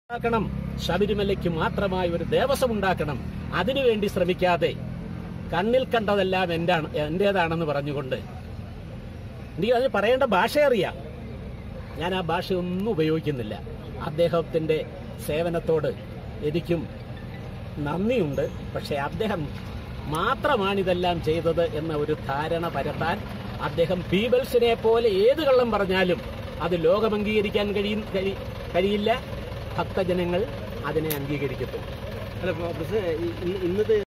ഉണ്ടാക്കണം ശബരിമലയ്ക്ക് മാത്രമായി ഒരു ദേവസ്വം ഉണ്ടാക്കണം അതിനുവേണ്ടി ശ്രമിക്കാതെ കണ്ണിൽ കണ്ടതെല്ലാം എന്റാണ് എന്റേതാണെന്ന് പറഞ്ഞുകൊണ്ട് എനിക്ക് അതിന് പറയേണ്ട ഭാഷ അറിയാം ഞാൻ ആ ഭാഷ ഒന്നും ഉപയോഗിക്കുന്നില്ല അദ്ദേഹത്തിന്റെ സേവനത്തോട് എനിക്കും നന്ദിയുണ്ട് പക്ഷെ അദ്ദേഹം മാത്രമാണിതെല്ലാം ചെയ്തത് എന്ന ഒരു ധാരണ പരത്താൻ അദ്ദേഹം പീബിൾസിനെ പോലെ ഏത് കള്ളം പറഞ്ഞാലും അത് ലോകം അംഗീകരിക്കാൻ കഴിയും കഴി- കഴിയില്ല ഭക്തജനങ്ങൾ അതിനെ അംഗീകരിക്കത്തുള്ളൂ അല്ല പ്രസിഡന്റ് ഇന്നത്തെ